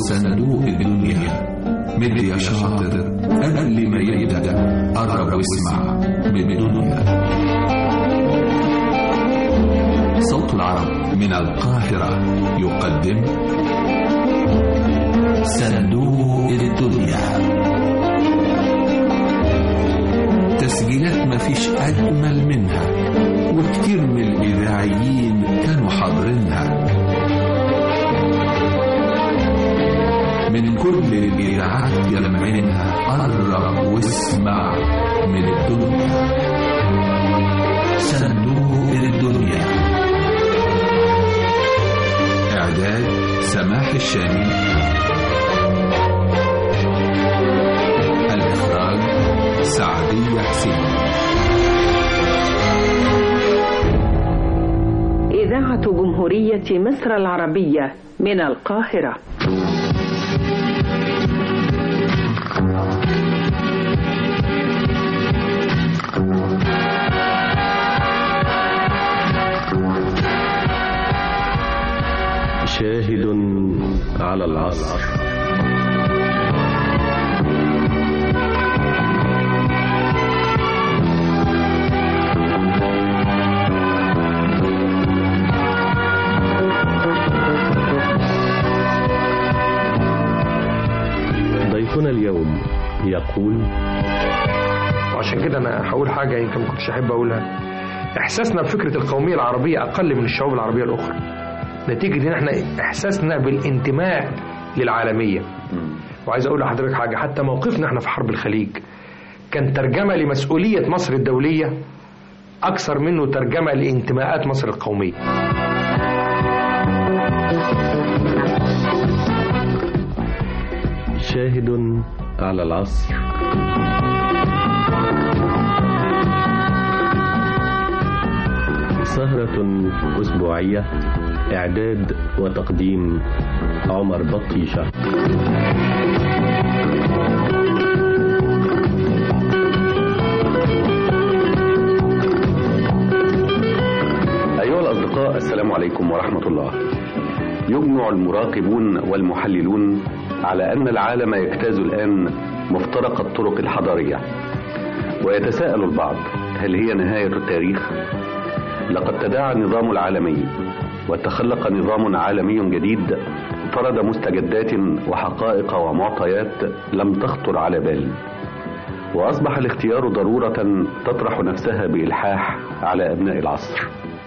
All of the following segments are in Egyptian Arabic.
صندوق الدنيا مد يا شاطر قبل ما يبدأ قرب واسمع من الدنيا صوت العرب من القاهرة يقدم صندوق الدنيا تسجيلات مفيش أجمل منها وكتير من الإذاعيين كانوا حاضرينها من كل الإذاعات يلمعينها قرب واسمع من الدنيا صندوق الدنيا إعداد سماح الشامي الإخراج سعدية حسين إذاعة جمهورية مصر العربية من القاهرة شاهد على العصر ضيفنا اليوم يقول وعشان كده انا هقول حاجه يمكن ما كنتش احب اقولها احساسنا بفكره القوميه العربيه اقل من الشعوب العربيه الاخرى نتيجه ان احنا احساسنا بالانتماء للعالميه وعايز اقول لحضرتك حاجه حتى موقفنا احنا في حرب الخليج كان ترجمه لمسؤوليه مصر الدوليه اكثر منه ترجمه لانتماءات مصر القوميه شاهد على العصر سهرة أسبوعية إعداد وتقديم عمر بطيشة أيها الأصدقاء السلام عليكم ورحمة الله يجمع المراقبون والمحللون على أن العالم يجتاز الآن مفترق الطرق الحضارية ويتساءل البعض هل هي نهاية التاريخ؟ لقد تداعى النظام العالمي وتخلق نظام عالمي جديد فرض مستجدات وحقائق ومعطيات لم تخطر على بال وأصبح الاختيار ضرورة تطرح نفسها بإلحاح على أبناء العصر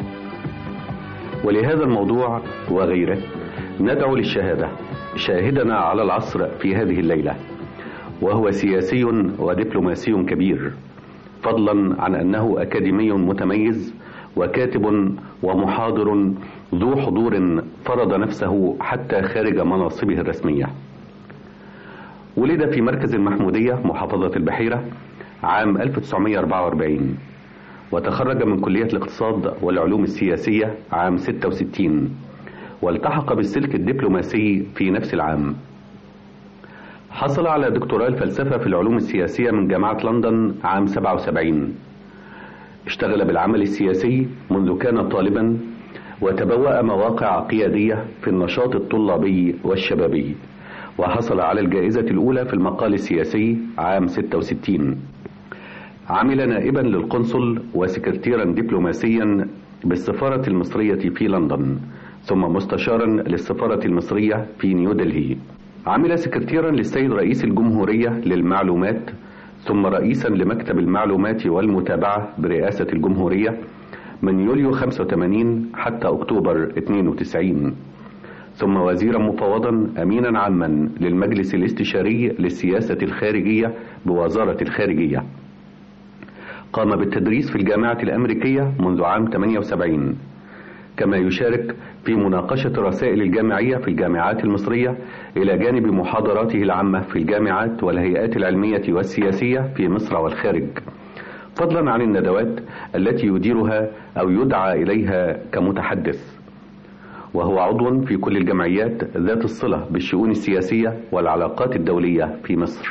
ولهذا الموضوع وغيره ندعو للشهادة شاهدنا على العصر في هذه الليلة وهو سياسي ودبلوماسي كبير فضلا عن أنه أكاديمي متميز وكاتب ومحاضر ذو حضور فرض نفسه حتى خارج مناصبه الرسمية ولد في مركز المحمودية محافظة البحيرة عام 1944 وتخرج من كلية الاقتصاد والعلوم السياسية عام 66 والتحق بالسلك الدبلوماسي في نفس العام حصل على دكتوراه الفلسفة في العلوم السياسية من جامعة لندن عام 77 اشتغل بالعمل السياسي منذ كان طالبا وتبوأ مواقع قيادية في النشاط الطلابي والشبابي وحصل على الجائزة الأولى في المقال السياسي عام 66 عمل نائبا للقنصل وسكرتيرا دبلوماسيا بالسفارة المصرية في لندن ثم مستشارا للسفارة المصرية في نيودلهي عمل سكرتيرا للسيد رئيس الجمهورية للمعلومات ثم رئيسا لمكتب المعلومات والمتابعة برئاسة الجمهورية من يوليو 85 حتى أكتوبر 92 ثم وزيرا مفوضا أمينا عاما للمجلس الاستشاري للسياسة الخارجية بوزارة الخارجية قام بالتدريس في الجامعة الأمريكية منذ عام 78 كما يشارك في مناقشة رسائل الجامعية في الجامعات المصرية إلى جانب محاضراته العامة في الجامعات والهيئات العلمية والسياسية في مصر والخارج فضلا عن الندوات التي يديرها أو يدعى إليها كمتحدث وهو عضو في كل الجمعيات ذات الصلة بالشؤون السياسية والعلاقات الدولية في مصر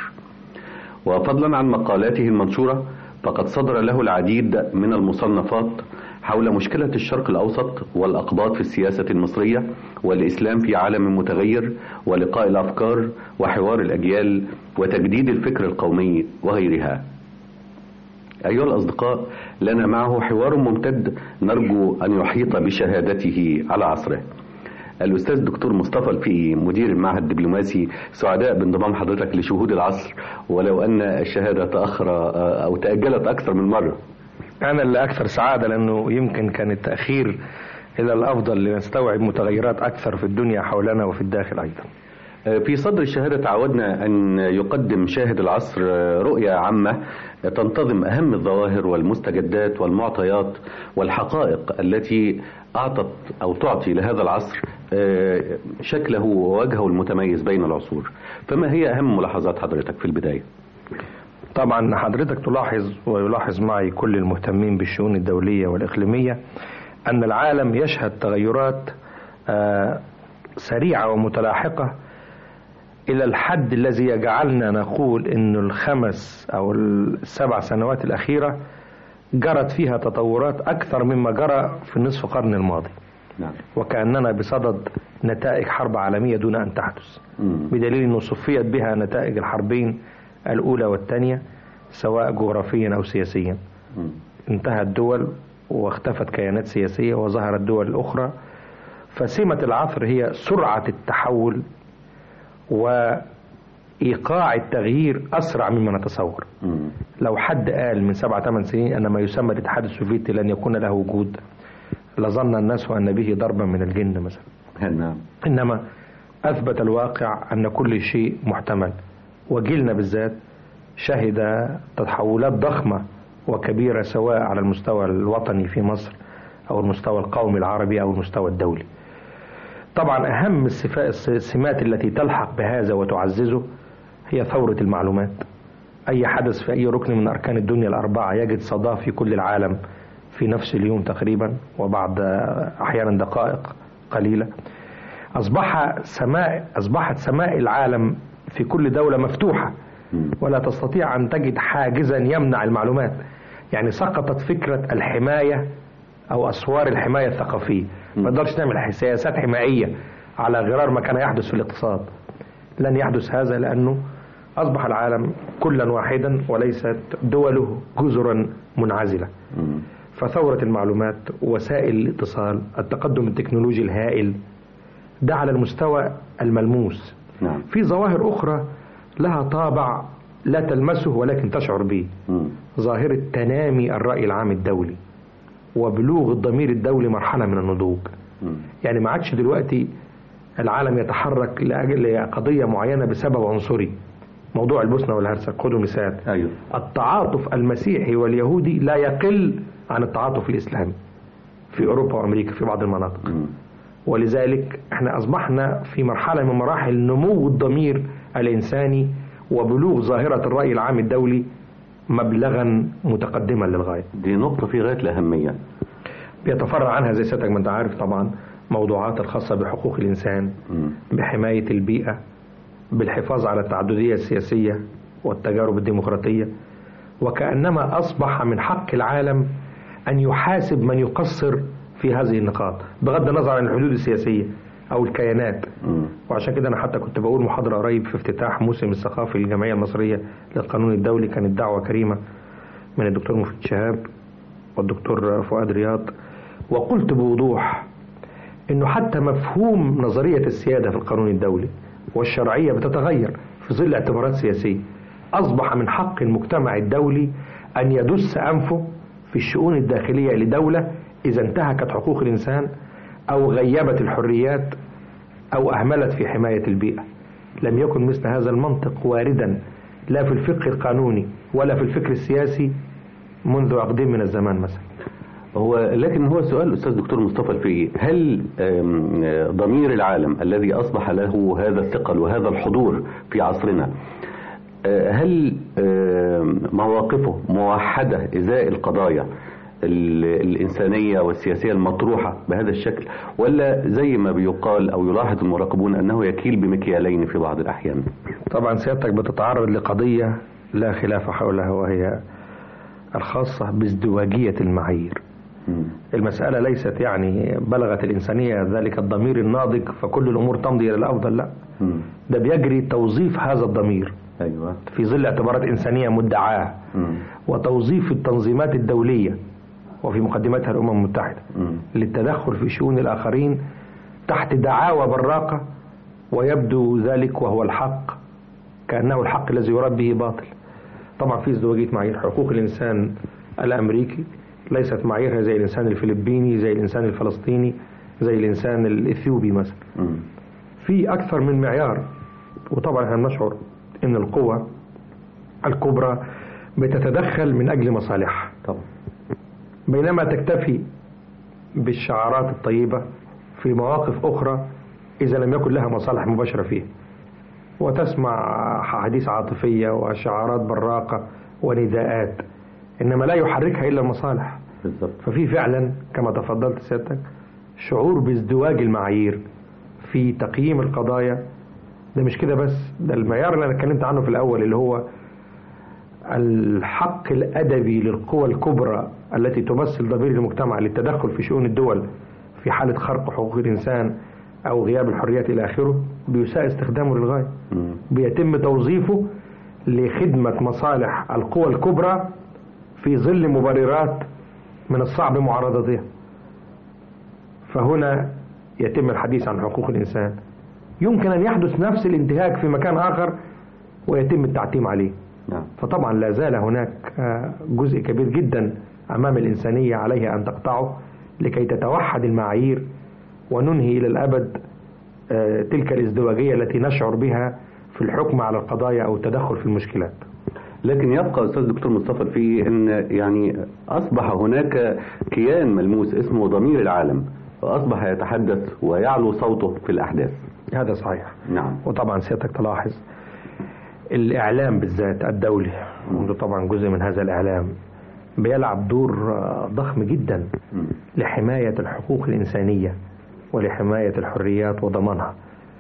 وفضلا عن مقالاته المنشورة فقد صدر له العديد من المصنفات حول مشكلة الشرق الأوسط والأقباط في السياسة المصرية والإسلام في عالم متغير ولقاء الأفكار وحوار الأجيال وتجديد الفكر القومي وغيرها أيها الأصدقاء لنا معه حوار ممتد نرجو أن يحيط بشهادته على عصره الأستاذ الدكتور مصطفى الفقي مدير المعهد الدبلوماسي سعداء بانضمام حضرتك لشهود العصر ولو أن الشهادة تأخر أو تأجلت أكثر من مرة أنا اللي أكثر سعادة لأنه يمكن كان التأخير إلى الأفضل لنستوعب متغيرات أكثر في الدنيا حولنا وفي الداخل أيضا في صدر الشهادة تعودنا أن يقدم شاهد العصر رؤية عامة تنتظم أهم الظواهر والمستجدات والمعطيات والحقائق التي أعطت أو تعطي لهذا العصر شكله ووجهه المتميز بين العصور فما هي أهم ملاحظات حضرتك في البداية؟ طبعا حضرتك تلاحظ ويلاحظ معي كل المهتمين بالشؤون الدولية والإقليمية أن العالم يشهد تغيرات سريعة ومتلاحقة إلى الحد الذي يجعلنا نقول أن الخمس أو السبع سنوات الأخيرة جرت فيها تطورات أكثر مما جرى في النصف قرن الماضي نعم. وكأننا بصدد نتائج حرب عالمية دون أن تحدث مم. بدليل أنه صفيت بها نتائج الحربين الأولى والثانية سواء جغرافيا أو سياسيا مم. انتهت دول واختفت كيانات سياسية وظهرت دول أخرى فسمة العصر هي سرعة التحول وإيقاع التغيير أسرع مما نتصور مم. لو حد قال من سبعة ثمان سنين أن ما يسمى الاتحاد السوفيتي لن يكون له وجود لظن الناس أن به ضربا من الجن مثلا نعم إنما أثبت الواقع أن كل شيء محتمل وجيلنا بالذات شهد تحولات ضخمة وكبيرة سواء على المستوى الوطني في مصر أو المستوى القومي العربي أو المستوى الدولي طبعا أهم الصفا- السمات التي تلحق بهذا وتعززه هي ثورة المعلومات أي حدث في أي ركن من أركان الدنيا الأربعة يجد صداه في كل العالم في نفس اليوم تقريبا وبعد أحيانا دقائق قليلة أصبح سماء أصبحت سماء العالم في كل دولة مفتوحة مم. ولا تستطيع أن تجد حاجزا يمنع المعلومات يعني سقطت فكرة الحماية أو أسوار الحماية الثقافية ما نقدرش نعمل سياسات حمائية على غرار ما كان يحدث في الاقتصاد لن يحدث هذا لأنه أصبح العالم كلا واحدا وليست دوله جزرا منعزلة مم. فثورة المعلومات وسائل الاتصال التقدم التكنولوجي الهائل ده على المستوى الملموس نعم في ظواهر أخرى لها طابع لا تلمسه ولكن تشعر به مم. ظاهرة تنامي الرأي العام الدولي وبلوغ الضمير الدولي مرحلة من النضوج مم. يعني ما عادش دلوقتي العالم يتحرك لأجل قضية معينة بسبب عنصري موضوع البوسنة والهرسك خدوا مثال أيوه التعاطف المسيحي واليهودي لا يقل عن التعاطف الإسلامي في أوروبا وأمريكا في بعض المناطق مم. ولذلك احنا أصبحنا في مرحلة من مراحل نمو الضمير الإنساني وبلوغ ظاهرة الرأي العام الدولي مبلغا متقدما للغاية دي نقطة في غاية الأهمية بيتفرع عنها زي سيادتك ما انت عارف طبعا موضوعات الخاصة بحقوق الإنسان مم. بحماية البيئة بالحفاظ على التعددية السياسية والتجارب الديمقراطية وكأنما أصبح من حق العالم أن يحاسب من يقصر في هذه النقاط بغض النظر عن الحدود السياسية أو الكيانات مم. وعشان كده أنا حتى كنت بقول محاضرة قريب في افتتاح موسم الثقافي للجمعية المصرية للقانون الدولي كانت دعوة كريمة من الدكتور مفيد شهاب والدكتور فؤاد رياض وقلت بوضوح انه حتى مفهوم نظرية السيادة في القانون الدولي والشرعية بتتغير في ظل اعتبارات سياسية أصبح من حق المجتمع الدولي أن يدس أنفه في الشؤون الداخلية لدولة إذا انتهكت حقوق الإنسان أو غيبت الحريات أو أهملت في حماية البيئة لم يكن مثل هذا المنطق واردا لا في الفقه القانوني ولا في الفكر السياسي منذ عقدين من الزمان مثلا هو لكن هو سؤال أستاذ دكتور مصطفى الفقي هل آم، آه، ضمير العالم الذي أصبح له هذا الثقل وهذا الحضور في عصرنا آه، هل آم، مواقفه موحدة إزاء القضايا ال- الإنسانية والسياسية المطروحة بهذا الشكل ولا زي ما بيقال أو يلاحظ المراقبون أنه يكيل بمكيالين في بعض الأحيان طبعا سيادتك بتتعرض لقضية لا خلاف حولها وهي الخاصة بازدواجية المعايير مم. المسألة ليست يعني بلغت الإنسانية ذلك الضمير الناضج فكل الأمور تمضي إلى الأفضل لا مم. ده بيجري توظيف هذا الضمير ايوه في ظل اعتبارات إنسانية مدعاة مم. وتوظيف التنظيمات الدولية وفي مقدمتها الأمم المتحدة مم. للتدخل في شؤون الآخرين تحت دعاوى براقة ويبدو ذلك وهو الحق كأنه الحق الذي يراد به باطل طبعا في ازدواجية معايير حقوق الإنسان الأمريكي ليست معاييرها زي الإنسان الفلبيني زي الإنسان الفلسطيني زي الإنسان الإثيوبي مثلا مم. في أكثر من معيار وطبعا احنا نشعر أن القوى الكبرى بتتدخل من أجل مصالحها طبعا بينما تكتفي بالشعارات الطيبة في مواقف أخرى إذا لم يكن لها مصالح مباشرة فيه وتسمع حديث عاطفية وشعارات براقة ونداءات إنما لا يحركها إلا المصالح بالظبط ففي فعلا كما تفضلت سيادتك شعور بازدواج المعايير في تقييم القضايا ده مش كده بس ده المعيار اللي انا اتكلمت عنه في الاول اللي هو الحق الادبي للقوى الكبرى التي تمثل ضمير المجتمع للتدخل في شؤون الدول في حاله خرق حقوق الانسان او غياب الحريات الى اخره بيساء استخدامه للغايه مم. بيتم توظيفه لخدمه مصالح القوى الكبرى في ظل مبررات من الصعب معارضتها فهنا يتم الحديث عن حقوق الإنسان يمكن أن يحدث نفس الانتهاك في مكان آخر ويتم التعتيم عليه نعم فطبعا لا زال هناك آه، جزء كبير جدا أمام الإنسانية عليها أن تقطعه لكي تتوحد المعايير وننهي إلى الأبد آه، تلك الازدواجية التي نشعر بها في الحكم على القضايا أو التدخل في المشكلات لكن يبقى استاذ دكتور مصطفى في ان يعني اصبح هناك كيان ملموس اسمه ضمير العالم واصبح يتحدث ويعلو صوته في الاحداث هذا صحيح نعم وطبعا سيادتك تلاحظ الإعلام بالذات الدولي وده طبعا جزء من هذا الإعلام بيلعب دور آه، ضخم جدا مم. لحماية الحقوق الإنسانية ولحماية الحريات وضمانها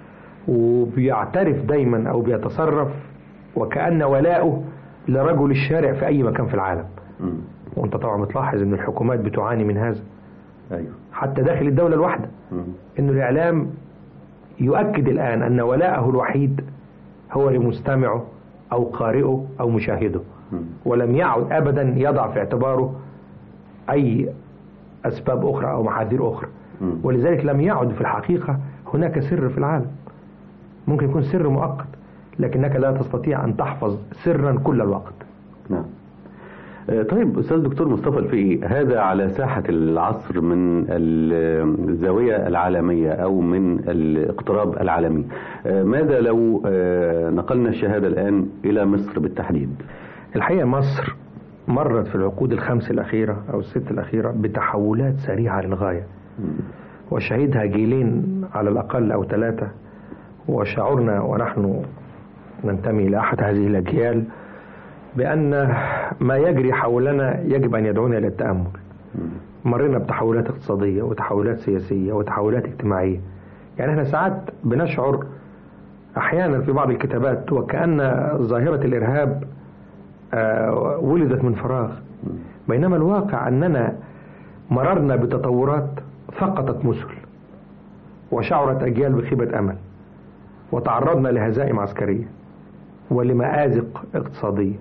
وبيعترف دايما أو بيتصرف وكأن ولاؤه لرجل الشارع في أي مكان في العالم مم. وانت طبعا بتلاحظ ان الحكومات بتعاني من هذا ايوه حتى داخل الدولة الواحدة مم. انه الاعلام يؤكد الان ان ولاءه الوحيد هو لمستمعه او قارئه او مشاهده مم. ولم يعد ابدا يضع في اعتباره اي اسباب اخرى او محاذير اخرى مم. ولذلك لم يعد في الحقيقه هناك سر في العالم ممكن يكون سر مؤقت لكنك لا تستطيع ان تحفظ سرا كل الوقت نعم آه، طيب استاذ دكتور مصطفى الفقي هذا على ساحه العصر من ال- الزاويه العالميه او من الاقتراب العالمي آه، ماذا لو آه، نقلنا الشهاده الان الى مصر بالتحديد الحقيقه مصر مرت في العقود الخمس الاخيره او الست الاخيره بتحولات سريعه للغايه مم. وشهدها جيلين على الأقل أو ثلاثة وشعرنا ونحن ننتمي إلى أحد هذه الأجيال بأن ما يجري حولنا يجب أن يدعونا إلى التأمل مم. مرينا بتحولات اقتصادية وتحولات سياسية وتحولات اجتماعية يعني احنا ساعات بنشعر أحيانا في بعض الكتابات وكأن ظاهرة الإرهاب آه، ولدت من فراغ بينما الواقع أننا مررنا بتطورات فقطت مثل وشعرت أجيال بخيبة أمل وتعرضنا لهزائم عسكرية ولمآزق اقتصادية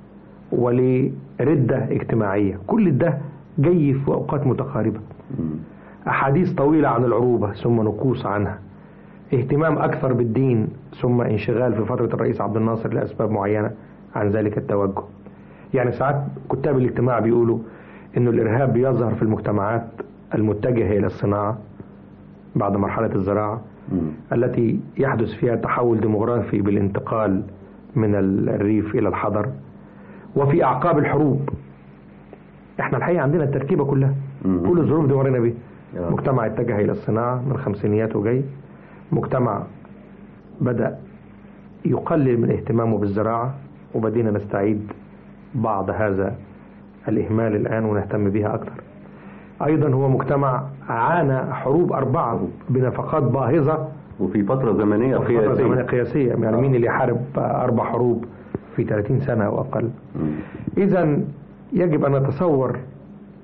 ولردة اجتماعية كل ده جاي في أوقات متقاربة مم. أحاديث طويلة عن العروبة ثم نقوص عنها اهتمام أكثر بالدين ثم انشغال في فترة الرئيس عبد الناصر لأسباب معينة عن ذلك التوجه يعني ساعات كتاب الاجتماع بيقولوا أن الإرهاب بيظهر في المجتمعات المتجهة إلى الصناعة بعد مرحلة الزراعة مم. التي يحدث فيها تحول ديموغرافي بالانتقال من الريف إلى الحضر وفي أعقاب الحروب احنا الحقيقة عندنا التركيبة كلها مم. كل الظروف دي مرينا بيها آه. مجتمع اتجه إلى الصناعة من خمسينيات وجاي مجتمع بدأ يقلل من اهتمامه بالزراعة وبدينا نستعيد بعض هذا الإهمال الآن ونهتم بها أكثر أيضا هو مجتمع عانى حروب أربعة بنفقات باهظة وفي فتره زمنيه وفي فترة زمنية قياسيه قياسية يعني مين اللي يحارب أربع حروب في 30 سنة أو أقل مم. إذا يجب أن نتصور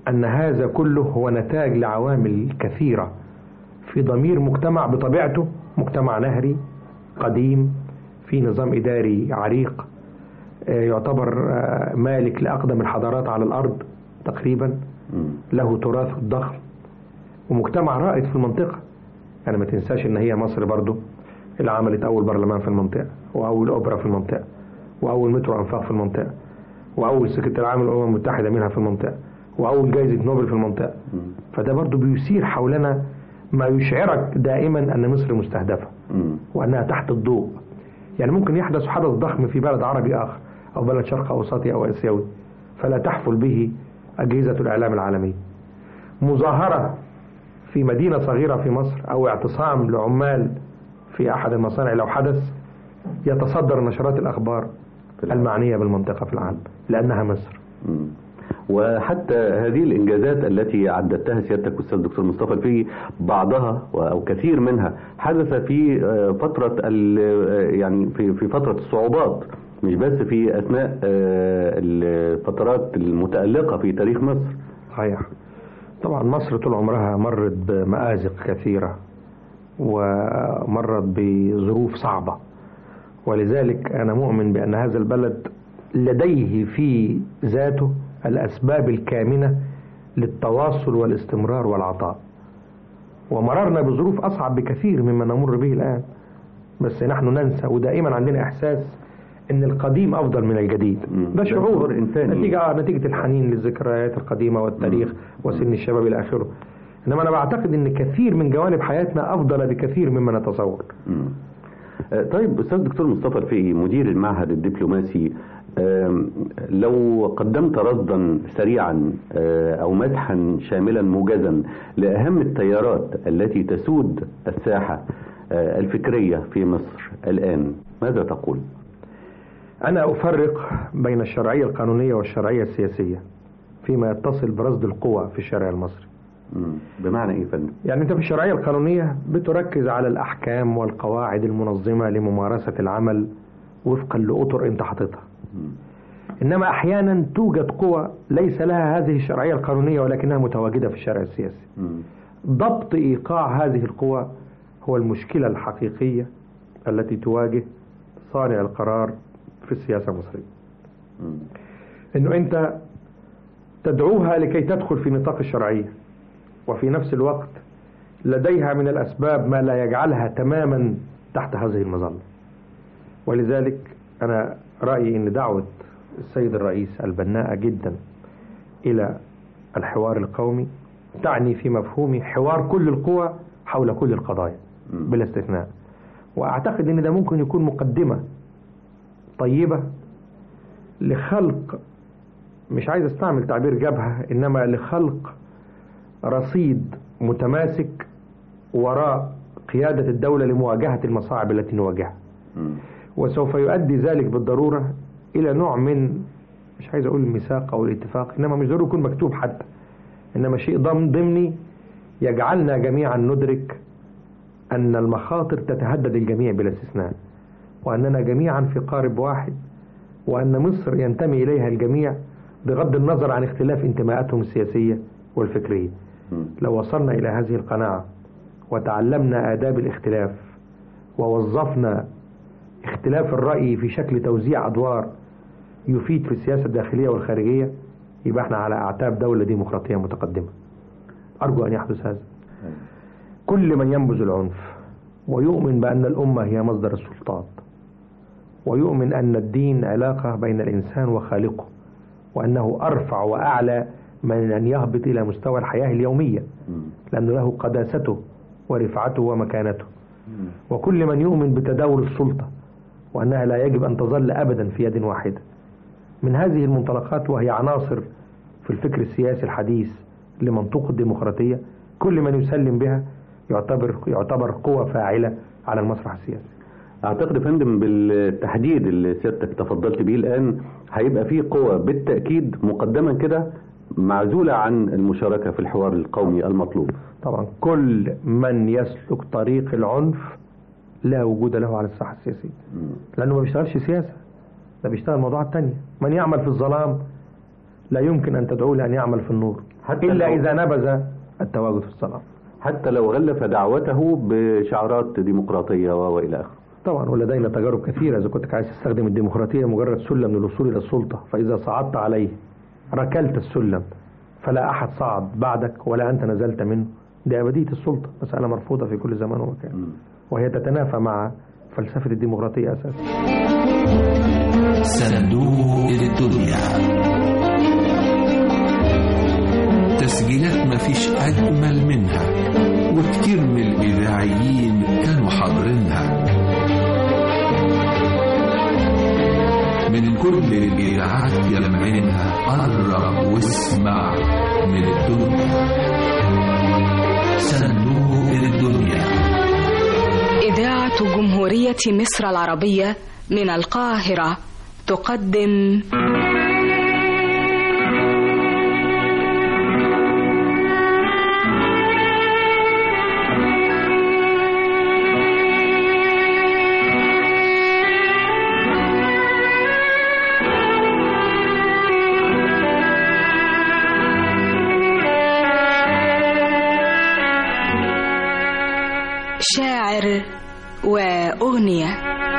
أن هذا كله هو نتاج لعوامل كثيرة في ضمير مجتمع بطبيعته مجتمع نهري قديم في نظام إداري عريق آه، يعتبر آه، مالك لأقدم الحضارات على الأرض تقريبا مم. له تراث ضخم ومجتمع رائد في المنطقة يعني ما تنساش ان هي مصر برضو اللي عملت اول برلمان في المنطقة واول اوبرا في المنطقة واول مترو انفاق في المنطقة واول سكرتير عام الامم المتحدة منها في المنطقة واول جائزة نوبل في المنطقة مم. فده برضو بيثير حولنا ما يشعرك دائما ان مصر مستهدفة مم. وانها تحت الضوء يعني ممكن يحدث حدث ضخم في بلد عربي اخر او بلد شرق اوسطي او اسيوي فلا تحفل به اجهزه الاعلام العالميه مظاهره في مدينه صغيره في مصر او اعتصام لعمال في احد المصانع لو حدث يتصدر نشرات الاخبار في العالم. المعنيه بالمنطقه في العالم لانها مصر مم. وحتى هذه الانجازات التي عددتها سيادتك استاذ دكتور مصطفى الفقي بعضها او كثير منها حدث في آه، فتره ال- آه، يعني في في فتره الصعوبات مش بس في اثناء آه، الفترات المتالقه في تاريخ مصر صحيح طبعا مصر طول عمرها مرت بمآزق كثيرة ومرت بظروف صعبة ولذلك أنا مؤمن بأن هذا البلد لديه في ذاته الأسباب الكامنة للتواصل والاستمرار والعطاء ومررنا بظروف أصعب بكثير مما نمر به الآن بس نحن ننسى ودائما عندنا إحساس ان القديم افضل من الجديد مم. ده ده شعور شعور إنساني. نتيجه آه نتيجه الحنين للذكريات القديمه والتاريخ وسن الشباب الى اخره انما انا بعتقد ان كثير من جوانب حياتنا افضل بكثير مما نتصور مم. آه، طيب استاذ دكتور مصطفى الفقي مدير المعهد الدبلوماسي آم، لو قدمت رصدا سريعا آه، او مسحا شاملا موجزا لاهم التيارات التي تسود الساحه آه، الفكريه في مصر الان ماذا تقول؟ انا افرق بين الشرعيه القانونيه والشرعيه السياسيه فيما يتصل برصد القوى في الشارع المصري مم. بمعنى ايه يا فندم؟ يعني انت في الشرعيه القانونيه بتركز على الاحكام والقواعد المنظمه لممارسه العمل وفقا لاطر انت حاططها مم. انما احيانا توجد قوى ليس لها هذه الشرعيه القانونيه ولكنها متواجده في الشارع السياسي مم. ضبط ايقاع هذه القوى هو المشكله الحقيقيه التي تواجه صانع القرار في السياسه المصريه مم. انه انت تدعوها لكي تدخل في نطاق الشرعيه وفي نفس الوقت لديها من الاسباب ما لا يجعلها تماما تحت هذه المظله ولذلك انا رايي ان دعوه السيد الرئيس البناءه جدا الى الحوار القومي تعني في مفهومي حوار كل القوى حول كل القضايا مم. بلا استثناء واعتقد ان ده ممكن يكون مقدمه طيبه لخلق مش عايز استعمل تعبير جبهه انما لخلق رصيد متماسك وراء قياده الدوله لمواجهه المصاعب التي نواجهها مم. وسوف يؤدي ذلك بالضروره الى نوع من مش عايز اقول الميثاق او الاتفاق انما مش ضروري يكون مكتوب حتى انما شيء ضمن ضمني يجعلنا جميعا ندرك ان المخاطر تتهدد الجميع بلا استثناء واننا جميعا في قارب واحد وان مصر ينتمي اليها الجميع بغض النظر عن اختلاف انتماءاتهم السياسيه والفكريه مم. لو وصلنا الى هذه القناعه وتعلمنا آداب الاختلاف ووظفنا اختلاف الرأي في شكل توزيع أدوار يفيد في السياسة الداخلية والخارجية يبقى احنا على أعتاب دولة ديمقراطية متقدمة أرجو أن يحدث هذا كل من ينبذ العنف ويؤمن بأن الأمة هي مصدر السلطات ويؤمن أن الدين علاقة بين الإنسان وخالقه وأنه أرفع وأعلى من أن يهبط إلى مستوى الحياة اليومية مم. لأنه له قداسته ورفعته ومكانته مم. وكل من يؤمن بتداول السلطة وأنها لا يجب أن تظل أبدا في يد واحدة من هذه المنطلقات وهي عناصر في الفكر السياسي الحديث لمنطوق الديمقراطية كل من يسلم بها يعتبر يعتبر قوة فاعلة على المسرح السياسي اعتقد يا فندم بالتحديد اللي سيادتك تفضلت بيه الان هيبقى فيه قوة بالتأكيد مقدما كده معزولة عن المشاركة في الحوار القومي المطلوب طبعا كل من يسلك طريق العنف لا وجود له على الساحة السياسية مم. لأنه ما بيشتغلش سياسة ده بيشتغل موضوعات تانية من يعمل في الظلام لا يمكن أن تدعوه لأن يعمل في النور حتى إلا لو- إذا نبذ التواجد في الصلاة حتى لو غلف دعوته بشعارات ديمقراطية و- وإلى آخره طبعا ولدينا تجارب كثيرة إذا كنت عايز تستخدم الديمقراطية مجرد سلم للوصول إلى السلطة فإذا صعدت عليه ركلت السلم فلا أحد صعد بعدك ولا أنت نزلت منه دي أبدية السلطة مسألة مرفوضة في كل زمان ومكان وهي تتنافى مع فلسفة الديمقراطية أساسا صندوق الدنيا تسجيلات مفيش أجمل منها وكتير من الإذاعيين كانوا حاضرينها من كل الإذاعات يلمعينها قرب واسمع من الدنيا صندوق الدنيا إذاعة جمهورية مصر العربية من القاهرة تقدم شاعر وأغنية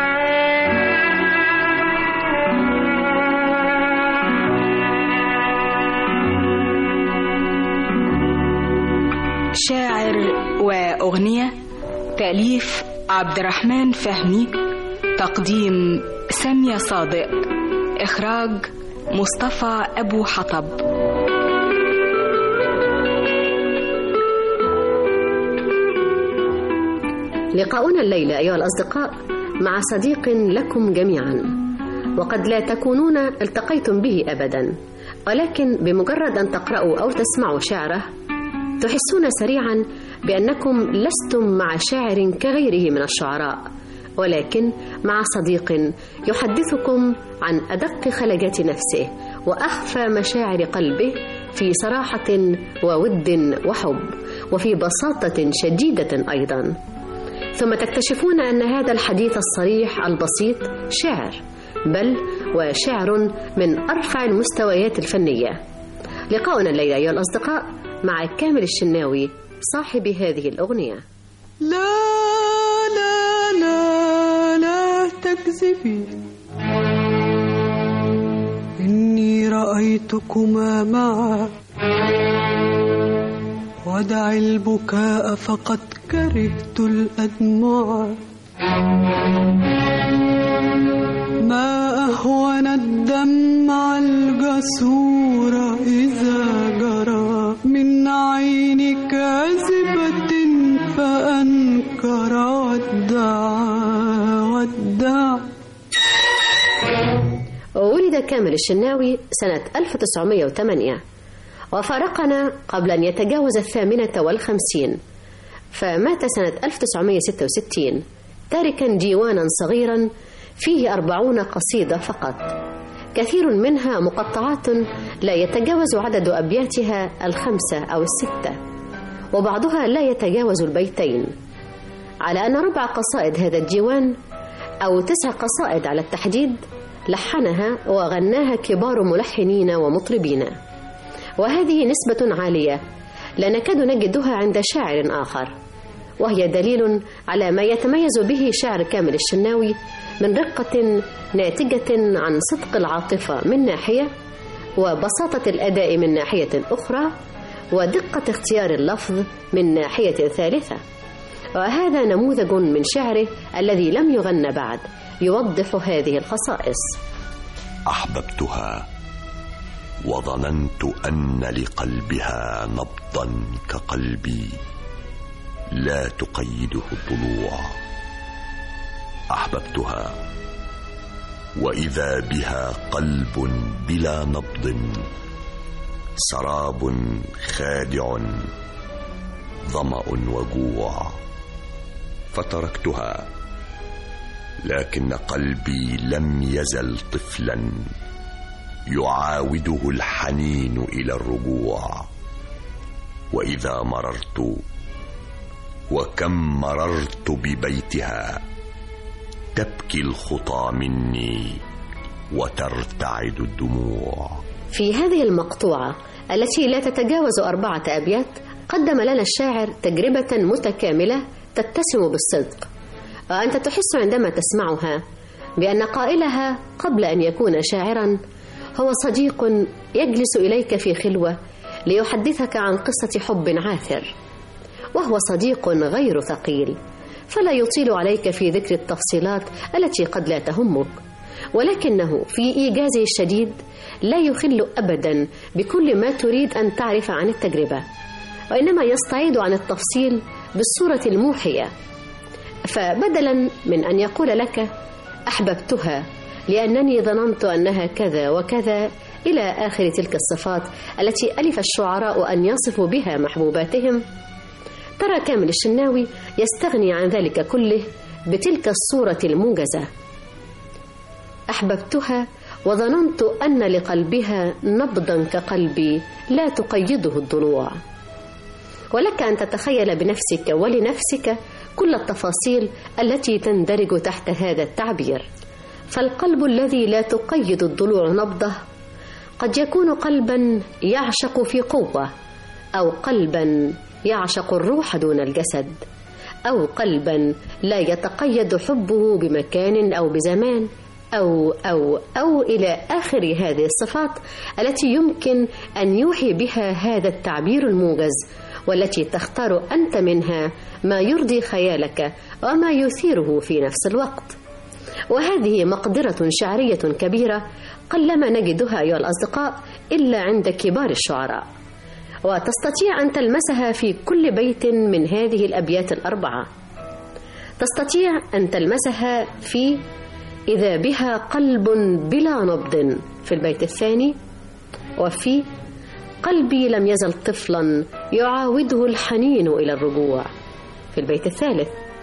شاعر وأغنية تأليف عبد الرحمن فهمي تقديم سامية صادق إخراج مصطفى أبو حطب لقاؤنا الليلة أيها الأصدقاء مع صديق لكم جميعا وقد لا تكونون التقيتم به أبدا ولكن بمجرد أن تقرأوا أو تسمعوا شعره تحسون سريعا بأنكم لستم مع شاعر كغيره من الشعراء ولكن مع صديق يحدثكم عن أدق خلجات نفسه وأخفى مشاعر قلبه في صراحة وود وحب وفي بساطة شديدة أيضا ثم تكتشفون أن هذا الحديث الصريح البسيط شعر بل وشعر من أرفع المستويات الفنية لقاؤنا الليلة أيها الأصدقاء مع كامل الشناوي صاحب هذه الأغنية لا لا لا لا تكذبي إني رأيتكما معا ودع البكاء فقد كرهت الأدمع ما أهون الدمع الجسور إذا جرى من عين كاذبة فأنكر ودعا ودعا ولد كامل الشناوي سنة 1908 وفارقنا قبل أن يتجاوز الثامنة والخمسين فمات سنة 1966 تاركا ديوانا صغيرا فيه أربعون قصيدة فقط كثير منها مقطعات لا يتجاوز عدد أبياتها الخمسة أو الستة وبعضها لا يتجاوز البيتين على أن ربع قصائد هذا الديوان أو تسع قصائد على التحديد لحنها وغناها كبار ملحنين ومطربين وهذه نسبة عالية لا نكاد نجدها عند شاعر آخر وهي دليل على ما يتميز به شعر كامل الشناوي من رقة ناتجة عن صدق العاطفة من ناحية وبساطة الأداء من ناحية أخرى ودقة اختيار اللفظ من ناحية ثالثة وهذا نموذج من شعره الذي لم يغن بعد يوضح هذه الخصائص احببتها وظننت ان لقلبها نبضا كقلبي لا تقيده الضلوع احببتها واذا بها قلب بلا نبض سراب خادع ظما وجوع فتركتها لكن قلبي لم يزل طفلا يعاوده الحنين الى الرجوع واذا مررت وكم مررت ببيتها تبكي الخطى مني وترتعد الدموع في هذه المقطوعة التي لا تتجاوز أربعة أبيات قدم لنا الشاعر تجربة متكاملة تتسم بالصدق وأنت تحس عندما تسمعها بأن قائلها قبل أن يكون شاعرا هو صديق يجلس إليك في خلوة ليحدثك عن قصة حب عاثر وهو صديق غير ثقيل فلا يطيل عليك في ذكر التفصيلات التي قد لا تهمك ولكنه في إيجازه الشديد لا يخل أبدا بكل ما تريد أن تعرف عن التجربة وإنما يستعيد عن التفصيل بالصورة الموحية فبدلا من أن يقول لك أحببتها لأنني ظننت أنها كذا وكذا إلى آخر تلك الصفات التي ألف الشعراء أن يصفوا بها محبوباتهم ترى كامل الشناوي يستغني عن ذلك كله بتلك الصورة الموجزة أحببتها وظننت أن لقلبها نبضا كقلبي لا تقيده الضلوع ولك أن تتخيل بنفسك ولنفسك كل التفاصيل التي تندرج تحت هذا التعبير فالقلب الذي لا تقيد الضلوع نبضه قد يكون قلبا يعشق في قوة أو قلبا يعشق الروح دون الجسد أو قلبا لا يتقيد حبه بمكان أو بزمان أو أو أو إلى آخر هذه الصفات التي يمكن أن يوحي بها هذا التعبير الموجز والتي تختار أنت منها ما يرضي خيالك وما يثيره في نفس الوقت وهذه مقدرة شعرية كبيرة قلما نجدها أيها الأصدقاء إلا عند كبار الشعراء وتستطيع أن تلمسها في كل بيت من هذه الأبيات الأربعة تستطيع أن تلمسها في إذا بها قلب بلا نبض في البيت الثاني وفي قلبي لم يزل طفلا يعاوده الحنين إلى الرجوع في البيت الثالث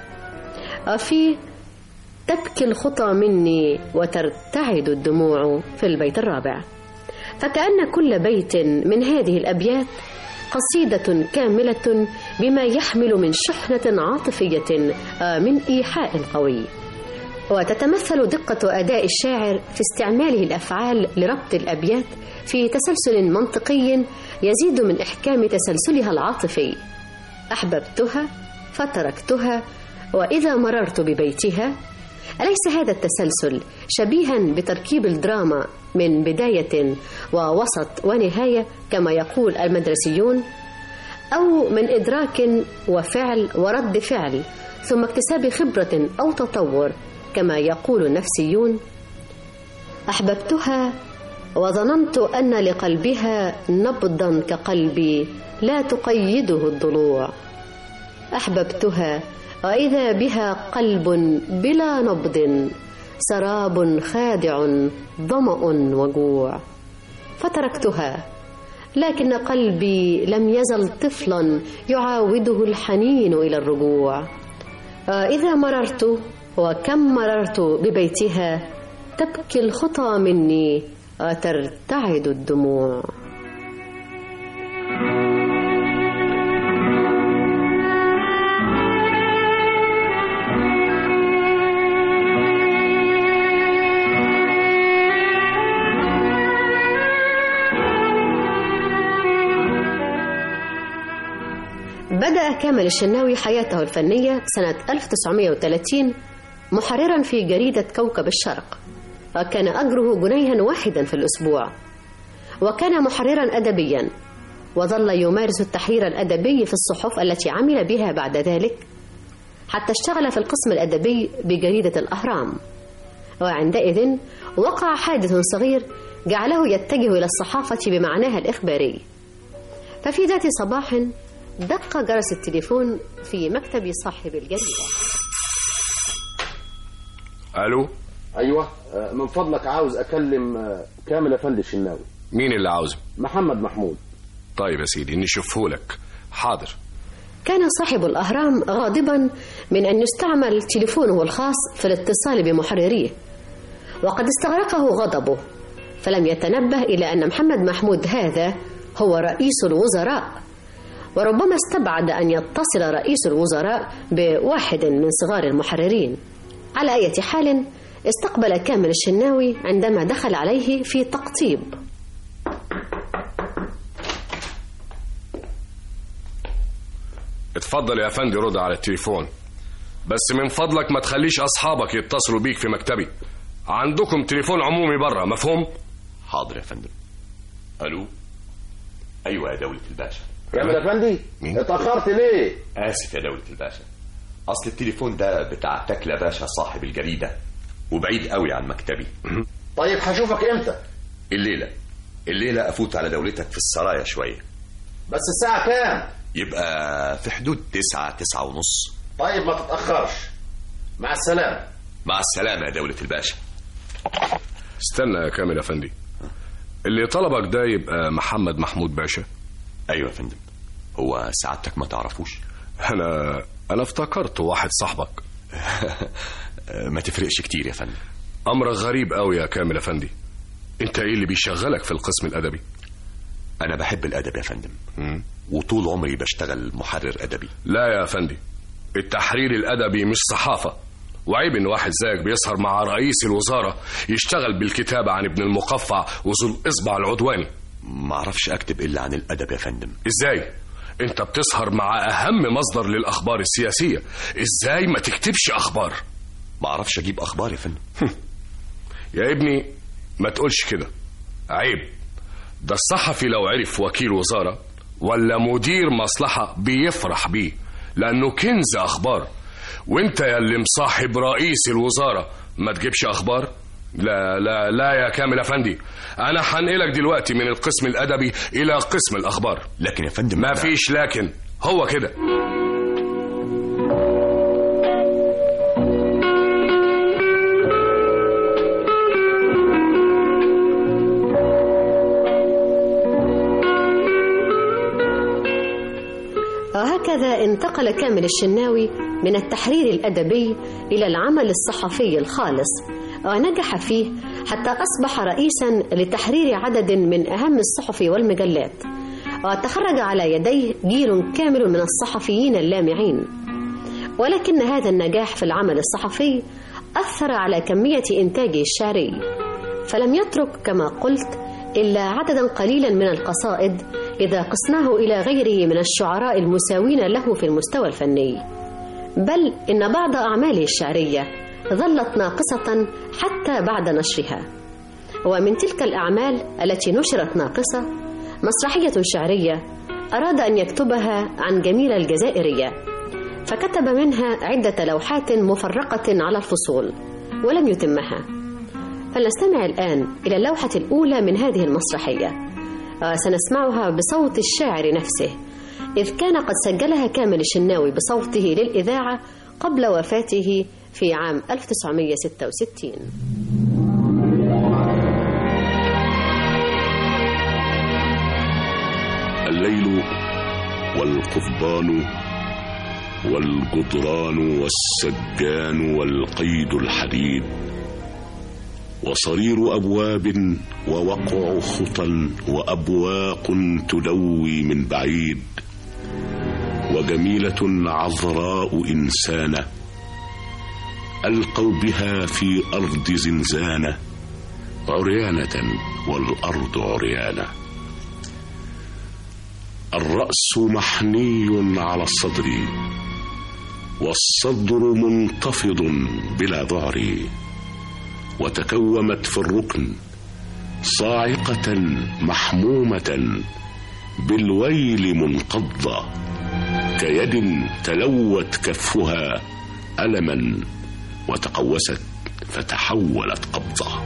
وفي تبكي الخطى مني وترتعد الدموع في البيت الرابع فكأن كل بيت من هذه الأبيات قصيدة كاملة بما يحمل من شحنة عاطفية من إيحاء قوي وتتمثل دقة أداء الشاعر في استعماله الأفعال لربط الأبيات في تسلسل منطقي يزيد من إحكام تسلسلها العاطفي أحببتها فتركتها وإذا مررت ببيتها أليس هذا التسلسل شبيها بتركيب الدراما من بداية ووسط ونهاية كما يقول المدرسيون أو من إدراك وفعل ورد فعل ثم اكتساب خبرة أو تطور كما يقول النفسيون أحببتها وظننت أن لقلبها نبضا كقلبي لا تقيده الضلوع أحببتها وإذا بها قلب بلا نبض سراب خادع ظمأ وجوع فتركتها لكن قلبي لم يزل طفلا يعاوده الحنين إلى الرجوع إذا مررت وكم مررت ببيتها تبكي الخطى مني وترتعد الدموع بدأ كامل الشناوي حياته الفنية سنة 1930 محررا في جريدة كوكب الشرق وكان أجره جنيها واحدا في الأسبوع وكان محررا أدبيا وظل يمارس التحرير الأدبي في الصحف التي عمل بها بعد ذلك حتى اشتغل في القسم الأدبي بجريدة الأهرام وعندئذ وقع حادث صغير جعله يتجه إلى الصحافة بمعناها الإخباري ففي ذات صباح دق جرس التليفون في مكتب صاحب الجريدة الو ايوه آه، من فضلك عاوز اكلم آه، كامل افندي الشناوي مين اللي عاوزه محمد محمود طيب يا سيدي نشوفه لك حاضر كان صاحب الأهرام غاضبا من أن يستعمل تليفونه الخاص في الاتصال بمحرريه وقد استغرقه غضبه فلم يتنبه إلى أن محمد محمود هذا هو رئيس الوزراء وربما استبعد أن يتصل رئيس الوزراء بواحد من صغار المحررين على أي حال استقبل كامل الشناوي عندما دخل عليه في تقطيب اتفضل يا افندي رد على التليفون بس من فضلك ما تخليش اصحابك يتصلوا بيك في مكتبي عندكم تليفون عمومي بره مفهوم حاضر يا فندم الو ايوه يا دولة الباشا كامل افندي اتاخرت ليه اسف يا دولة الباشا اصل التليفون ده بتاع تكلا باشا صاحب الجريدة وبعيد قوي عن مكتبي طيب هشوفك امتى الليلة الليلة افوت على دولتك في السرايا شوية بس الساعه كام يبقى في حدود تسعة تسعة ونص طيب ما تتاخرش مع السلامه مع السلامة يا دولة الباشا استنى يا كامل افندي اللي طلبك ده يبقى محمد محمود باشا ايوه يا فندم هو سعادتك ما تعرفوش انا انا افتكرته واحد صاحبك ما تفرقش كتير يا فندم امرك غريب قوي يا كامل افندي انت ايه اللي بيشغلك في القسم الادبي انا بحب الادب يا فندم وطول عمري بشتغل محرر ادبي لا يا افندي التحرير الادبي مش صحافه وعيب ان واحد زيك بيسهر مع رئيس الوزاره يشتغل بالكتابه عن ابن المقفع وذو الاصبع العدواني ما اعرفش اكتب الا عن الادب يا فندم ازاي انت بتسهر مع اهم مصدر للاخبار السياسيه ازاي ما تكتبش اخبار ما اعرفش اجيب اخبار يا فندم يا ابني ما تقولش كده عيب ده الصحفي لو عرف وكيل وزاره ولا مدير مصلحه بيفرح بيه لانه كنز اخبار وانت يا اللي مصاحب رئيس الوزاره ما تجيبش اخبار لا لا لا يا كامل افندي انا هنقلك دلوقتي من القسم الادبي الى قسم الاخبار لكن يا فندم ما فيش لكن هو كده وهكذا انتقل كامل الشناوي من التحرير الأدبي إلى العمل الصحفي الخالص ونجح فيه حتى أصبح رئيسا لتحرير عدد من أهم الصحف والمجلات وتخرج على يديه جيل كامل من الصحفيين اللامعين ولكن هذا النجاح في العمل الصحفي أثر على كمية إنتاجه الشعري فلم يترك كما قلت إلا عددا قليلا من القصائد إذا قسناه إلى غيره من الشعراء المساوين له في المستوى الفني بل إن بعض أعماله الشعرية ظلت ناقصة حتى بعد نشرها ومن تلك الأعمال التي نشرت ناقصة مسرحية شعرية أراد أن يكتبها عن جميلة الجزائرية فكتب منها عدة لوحات مفرقة على الفصول ولم يتمها فلنستمع الآن إلى اللوحة الأولى من هذه المسرحية سنسمعها بصوت الشاعر نفسه إذ كان قد سجلها كامل الشناوي بصوته للإذاعة قبل وفاته في عام 1966 الليل والقضبان والجدران والسجان والقيد الحديد وصرير أبواب ووقع خطى وأبواق تلوي من بعيد وجميلة عذراء إنسانة ألقوا بها في أرض زنزانة عريانة والأرض عريانة الرأس محني على الصدر والصدر منتفض بلا ذعر وتكومت في الركن صاعقة محمومة بالويل منقضة كيد تلوت كفها ألما وتقوست فتحولت قبضة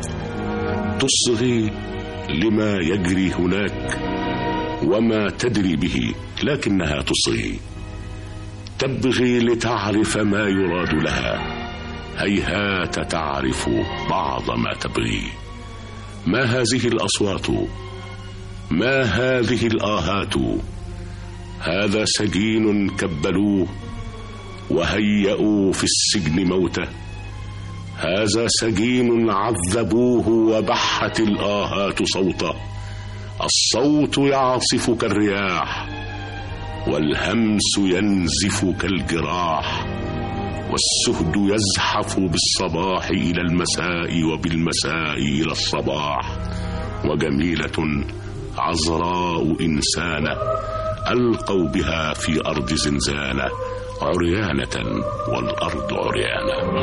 تصغي لما يجري هناك وما تدري به لكنها تصغي تبغي لتعرف ما يراد لها هيهات تعرف بعض ما تبغي ما هذه الاصوات ما هذه الاهات هذا سجين كبلوه وهيئوا في السجن موته هذا سجين عذبوه وبحت الاهات صوته الصوت يعصف كالرياح والهمس ينزف كالجراح والسهد يزحف بالصباح إلى المساء وبالمساء إلى الصباح وجميلة عذراء إنسانة ألقوا بها في أرض زنزانة عريانة والأرض عريانة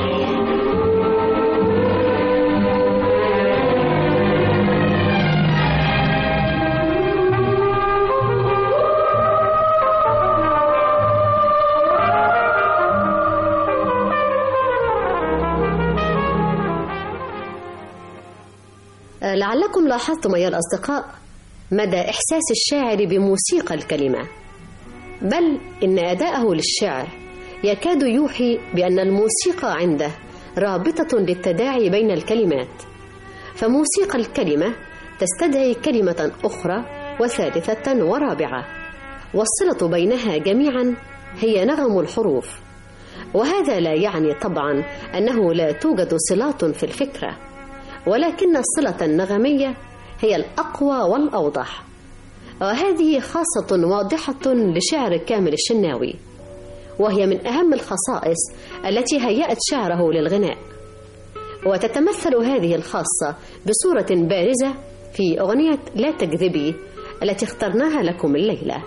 لعلكم لاحظتم أيها الأصدقاء مدى إحساس الشاعر بموسيقى الكلمة بل إن أداءه للشعر يكاد يوحي بأن الموسيقى عنده رابطة للتداعي بين الكلمات فموسيقى الكلمة تستدعي كلمة أخرى وثالثة ورابعة والصلة بينها جميعا هي نغم الحروف وهذا لا يعني طبعا أنه لا توجد صلات في الفكرة ولكن الصلة النغمية هي الأقوى والأوضح وهذه خاصة واضحة لشعر كامل الشناوي وهي من أهم الخصائص التي هيأت شعره للغناء وتتمثل هذه الخاصة بصورة بارزة في أغنية لا تكذبي التي اخترناها لكم الليلة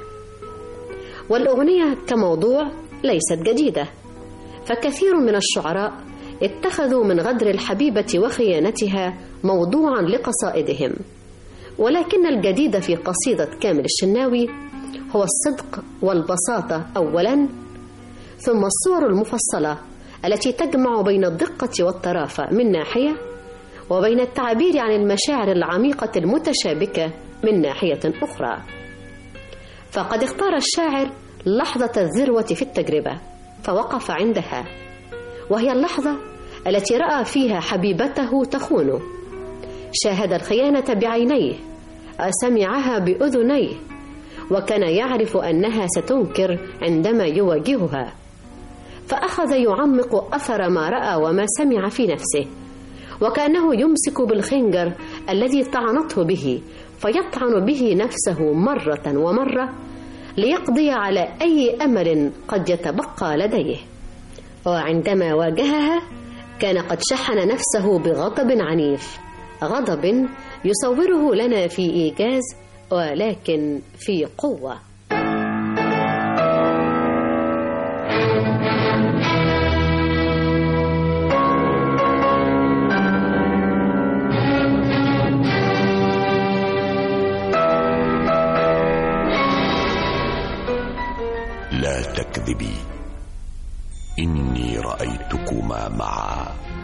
والأغنية كموضوع ليست جديدة فكثير من الشعراء اتخذوا من غدر الحبيبة وخيانتها موضوعا لقصائدهم ولكن الجديد في قصيدة كامل الشناوي هو الصدق والبساطة أولا ثم الصور المفصلة التي تجمع بين الدقة والطرافة من ناحية وبين التعبير عن المشاعر العميقة المتشابكة من ناحية أخرى فقد اختار الشاعر لحظة الذروة في التجربة فوقف عندها وهي اللحظة التي رأى فيها حبيبته تخونه شاهد الخيانة بعينيه سمعها بأذنيه وكان يعرف أنها ستنكر عندما يواجهها فأخذ يعمق أثر ما رأى وما سمع في نفسه وكأنه يمسك بالخنجر الذي طعنته به فيطعن به نفسه مرة ومرة ليقضي على أي أمل قد يتبقى لديه وعندما واجهها كان قد شحن نفسه بغضب عنيف غضب يصوره لنا في ايجاز ولكن في قوه لا تكذبي إني رأيتكما معا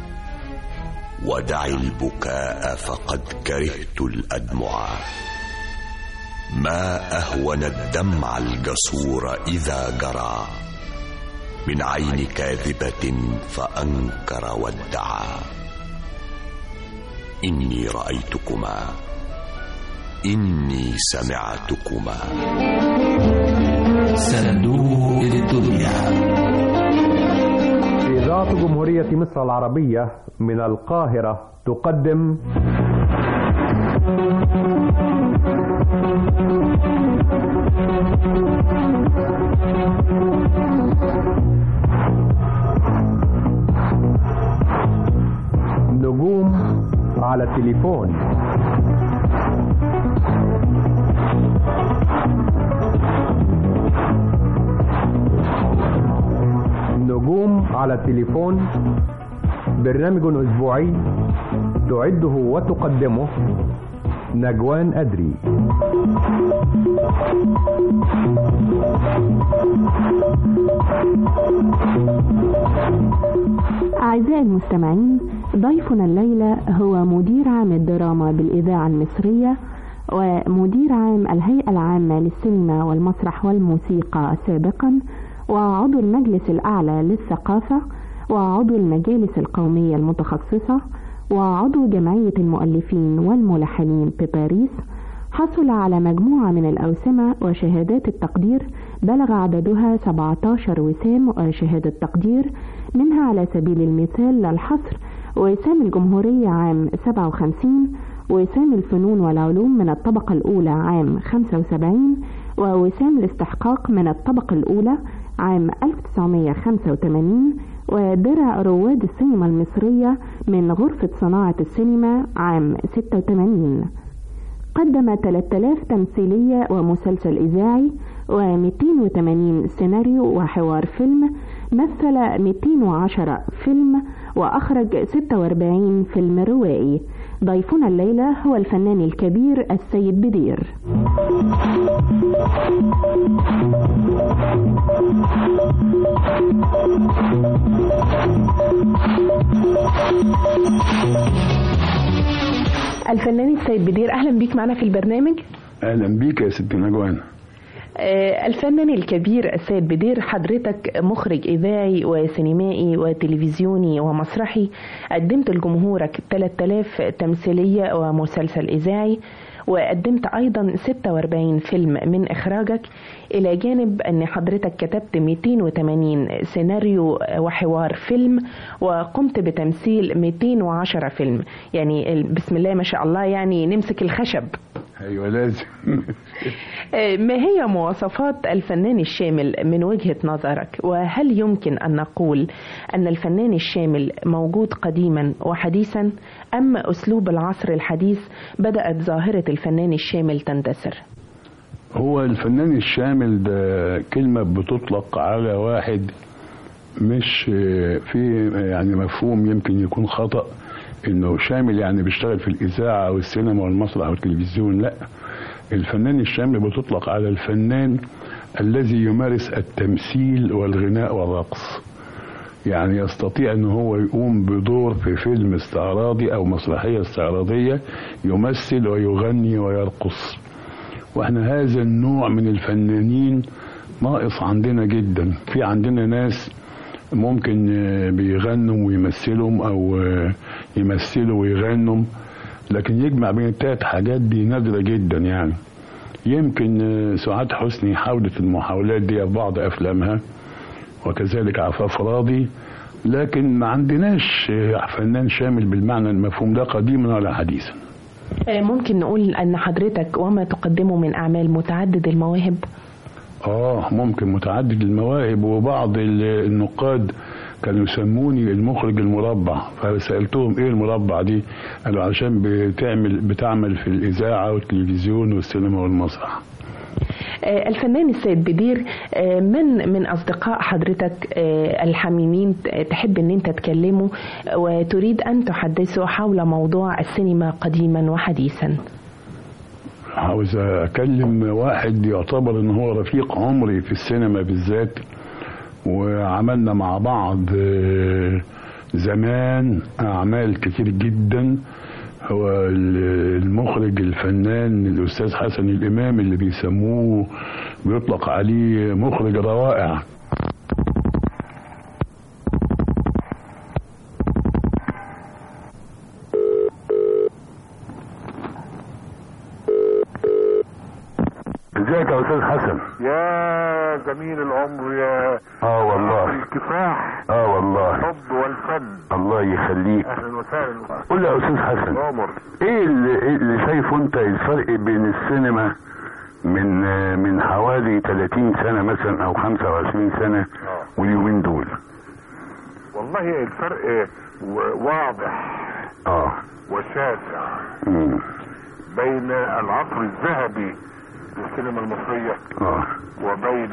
ودعي البكاء فقد كرهت الأدمعا ما أهون الدمع الجسور إذا جرى من عين كاذبة فأنكر وادعى إني رأيتكما إني سمعتكما صندوق الدنيا إذاعة جمهورية مصر العربية من القاهرة تقدم نجوم على التليفون نجوم على التليفون برنامج أسبوعي تعده وتقدمه نجوان أدري أعزائي المستمعين ضيفنا الليلة هو مدير عام الدراما بالإذاعة المصرية ومدير عام الهيئة العامة للسينما والمسرح والموسيقى سابقا وعضو المجلس الأعلى للثقافة وعضو المجالس القومية المتخصصة وعضو جمعية المؤلفين والملحنين بباريس حصل على مجموعة من الأوسمة وشهادات التقدير بلغ عددها 17 وسام وشهادة تقدير منها على سبيل المثال للحصر وسام الجمهورية عام 57 وسام الفنون والعلوم من الطبقة الأولى عام 75 ووسام الاستحقاق من الطبقة الأولى عام 1985 ودرع رواد السينما المصرية من غرفة صناعة السينما عام 86 قدم 3000 تمثيلية ومسلسل إذاعي و280 سيناريو وحوار فيلم مثل 210 فيلم وأخرج 46 فيلم روائي ضيفنا الليلة هو الفنان الكبير السيد بدير الفنان السيد بدير اهلا بيك معنا في البرنامج اهلا بيك يا ست نجوان آه، الفنان الكبير السيد بدير حضرتك مخرج إذاعي وسينمائي وتلفزيوني ومسرحي قدمت لجمهورك 3000 تمثيلية ومسلسل إذاعي وقدمت أيضا 46 فيلم من إخراجك إلى جانب أن حضرتك كتبت 280 سيناريو وحوار فيلم وقمت بتمثيل 210 فيلم يعني بسم الله ما شاء الله يعني نمسك الخشب ايوه لازم ما هي مواصفات الفنان الشامل من وجهة نظرك وهل يمكن أن نقول أن الفنان الشامل موجود قديما وحديثا أم أسلوب العصر الحديث بدأت ظاهرة الفنان الشامل تندثر هو الفنان الشامل ده كلمة بتطلق على واحد مش في يعني مفهوم يمكن يكون خطأ انه شامل يعني بيشتغل في الاذاعه والسينما والمسرح والتلفزيون لا الفنان الشامل بتطلق على الفنان الذي يمارس التمثيل والغناء والرقص يعني يستطيع ان هو يقوم بدور في فيلم استعراضي او مسرحيه استعراضيه يمثل ويغني ويرقص واحنا هذا النوع من الفنانين ناقص عندنا جدا في عندنا ناس ممكن بيغنوا ويمثلوا او يمثلوا ويغنوا لكن يجمع بين التلات حاجات دي نادرة جدا يعني يمكن سعاد حسني حاولت المحاولات دي في بعض افلامها وكذلك عفاف راضي لكن ما عندناش فنان شامل بالمعنى المفهوم ده قديما ولا حديثا ممكن نقول ان حضرتك وما تقدمه من اعمال متعدد المواهب اه ممكن متعدد المواهب وبعض النقاد كانوا يسموني المخرج المربع فسالتهم ايه المربع دي قالوا عشان بتعمل بتعمل في الاذاعه والتلفزيون والسينما والمسرح الفنان السيد بدير من من اصدقاء حضرتك الحميمين تحب ان انت تكلمه وتريد ان تحدثه حول موضوع السينما قديما وحديثا عاوز اكلم واحد يعتبر ان هو رفيق عمري في السينما بالذات وعملنا مع بعض زمان اعمال كتير جدا هو المخرج الفنان الاستاذ حسن الامام اللي بيسموه بيطلق عليه مخرج روائع ازيك يا استاذ حسن يا جميل العمر يا اه والله الكفاح اه والله الحب والفن الله يخليك اهلا وسهلا قول لي يا استاذ حسن عمر ايه اللي, إيه اللي شايفه انت الفرق بين السينما من من حوالي 30 سنه مثلا او 25 سنه واليومين دول والله الفرق واضح اه وشاسع مم. بين العصر الذهبي للسينما المصرية اه وبين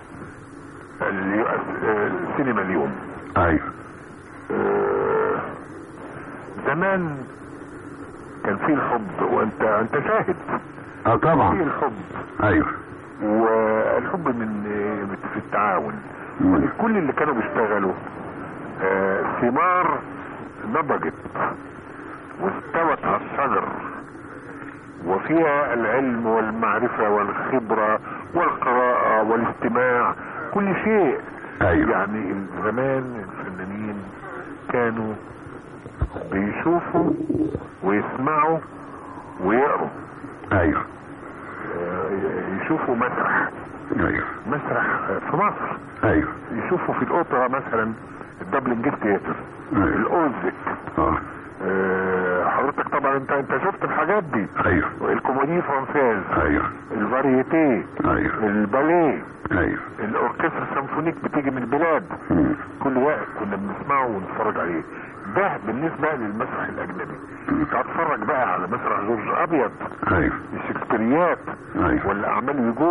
السينما اليوم ايوه آه زمان كان في الحب وانت انت شاهد اه طبعا في الحب ايوه والحب من في التعاون كل اللي كانوا بيشتغلوا آه ثمار نضجت واستوت على الشجر وفيها العلم والمعرفة والخبرة والقراءة والاستماع كل شيء أيوة. يعني زمان الفنانين كانوا بيشوفوا ويسمعوا ويقروا ايوه يشوفوا مسرح ايوه مسرح في مصر ايوه يشوفوا في الاوبرا مثلا الدبلن جيت تياتر أيوة. الاوزك اه آه، حضرتك طبعا انت انت شفت الحاجات دي ايوه الكوميدي فرانسيز ايوه الفاريتي ايوه الباليه ايوه الاوركسترا السيمفونيك بتيجي من البلاد مم. كل وقت كنا بنسمعه ونتفرج عليه ده بالنسبه للمسرح الاجنبي انت هتتفرج بقى على مسرح جورج ابيض ايوه الشكسبيريات ايوه ولا اعمال ويجو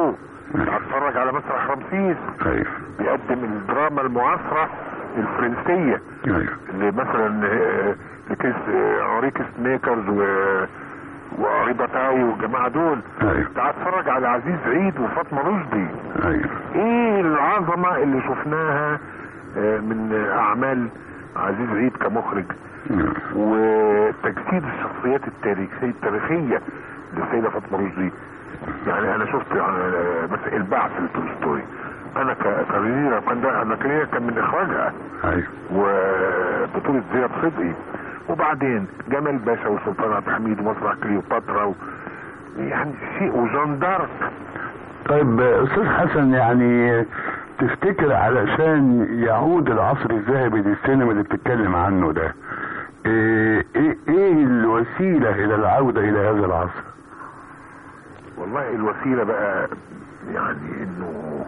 اتفرج على مسرح رمسيس ايوه بيقدم الدراما المعاصرة الفرنسية ايوه اللي مثلا آه، لكيس آه، اوريكس ميكرز و وهاري باتاي والجماعة دول ايوه تعال اتفرج على عزيز عيد وفاطمة رشدي ايوه ايه العظمة اللي شفناها آه، من اعمال عزيز عيد كمخرج وتجسيد الشخصيات التاريخية التاريخية للسيدة فاطمة رشدي يعني انا شفت آه، مثلا البعث لتولستوي انا ك- كريرة كان ده انا كريرة كان من اخراجها ايوه وبطولة زياد صدقي وبعدين جمال باشا وسلطان عبد الحميد ومسرح كليوباترا و... يعني شيء وجان دارك طيب استاذ حسن يعني تفتكر علشان يعود العصر الذهبي للسينما اللي بتتكلم عنه ده ايه ايه, إيه الوسيله الى العوده الى هذا العصر والله الوسيلة بقى يعني انه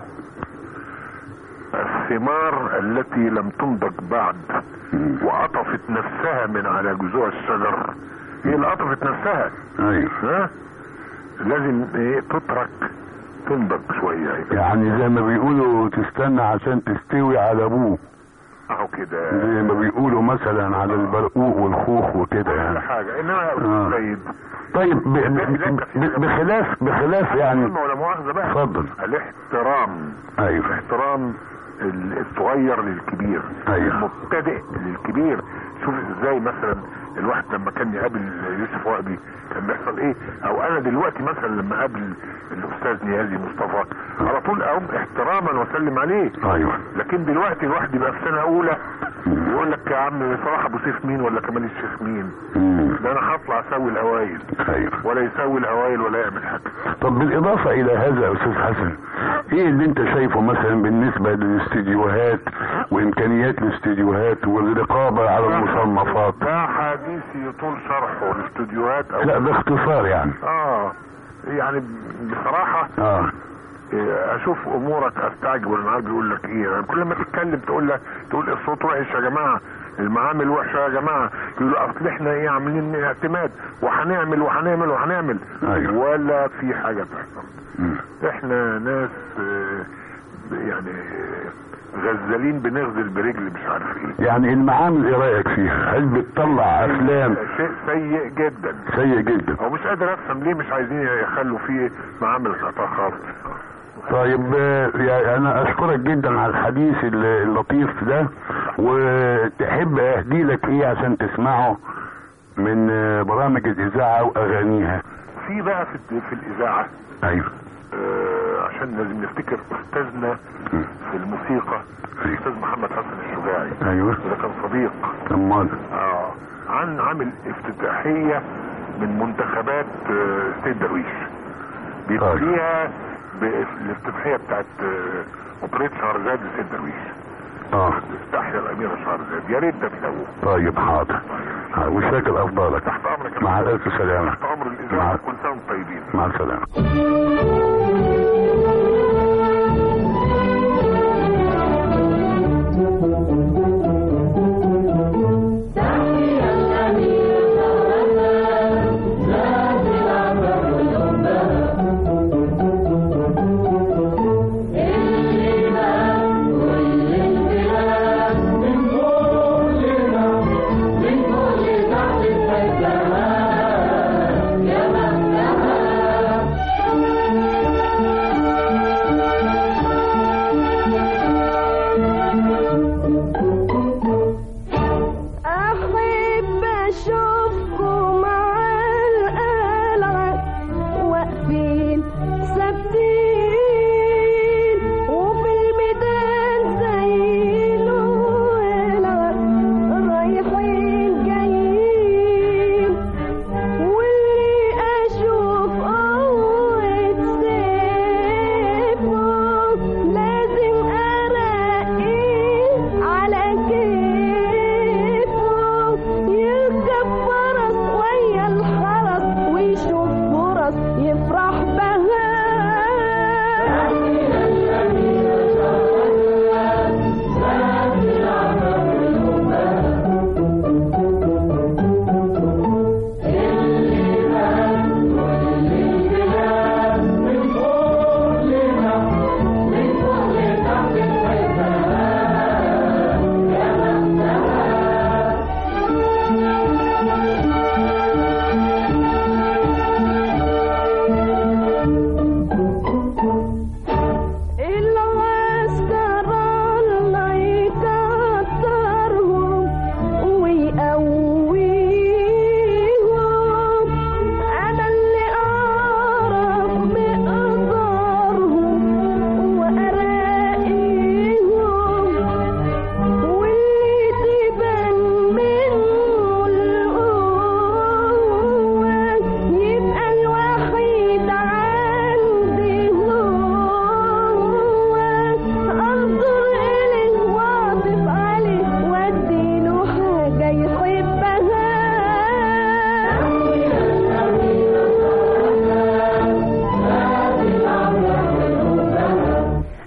الثمار التي لم تنضج بعد وقطفت نفسها من على جذوع الشجر هي اللي قطفت نفسها ايوه ها لازم ايه تترك تنضج شوية يعني زي ما بيقولوا تستنى عشان تستوي على ابوه اهو كده زي ما بيقولوا مثلا على البرقوق والخوخ وكده كل يعني حاجة انما يا آه. استاذ سيد طيب ب- ب- ب- بخلاف بخلاف يعني كلمة ولا مؤاخذة بقى اتفضل الاحترام ايوه احترام ال- الصغير للكبير أيوة. المبتدئ للكبير شوف ازاي مثلا الواحد لما كان يقابل يوسف وهبي كان بيحصل ايه او انا دلوقتي مثلا لما اقابل الاستاذ نيازي مصطفى على طول اقوم احتراما واسلم عليه ايوه لكن دلوقتي الواحد يبقى في سنه اولى يقول لك يا عم صلاح ابو سيف مين ولا كمال الشيخ مين ده انا هطلع اسوي الاوائل ايوه ولا يسوي الاوائل ولا يعمل حاجه طب بالاضافه الى هذا يا استاذ حسن ايه اللي انت شايفه مثلا بالنسبه للاستديوهات وامكانيات الاستديوهات والرقابه على المصنفات ده حديث يطول شرحه الاستوديوهات او لا باختصار يعني اه يعني بصراحه اه إيه، اشوف امورك استعجب والمعامل بيقول لك ايه يعني كل ما تتكلم تقول لك تقول الصوت وحش يا جماعه المعامل وحشه يا جماعه يقولوا اصل احنا ايه عاملين اعتماد وهنعمل وهنعمل وهنعمل أيوة. ولا في حاجه تحصل احنا ناس آه، يعني غزالين بنغزل برجل مش عارف ايه يعني المعامل ايه رايك فيها هل بتطلع افلام شيء سيء جدا سيء جدا او مش قادر افهم ليه مش عايزين يخلوا فيه معامل خطا خالص طيب آه، يعني انا اشكرك جدا على الحديث ال- اللطيف ده وتحب اهدي لك ايه عشان تسمعه من آه، برامج الاذاعه واغانيها في بقى في, في الاذاعه ايوه آه عشان لازم نفتكر استاذنا في الموسيقى الاستاذ محمد حسن الشجاعي ايوه ده كان صديق امال اه عن عامل افتتاحيه من منتخبات آه سيد درويش بيبتديها بالافتتاحيه بتاعت آه اوبريت شهرزاد لسيد درويش اه استحيا الاميره شهرزاد يا ريت ده تلاقوه طيب حاضر آه، وشاكر افضلك تحت امرك يا مع فندم. الف سلامه تحت امر الاذاعه كل سنه وانتم طيبين مع السلامه يا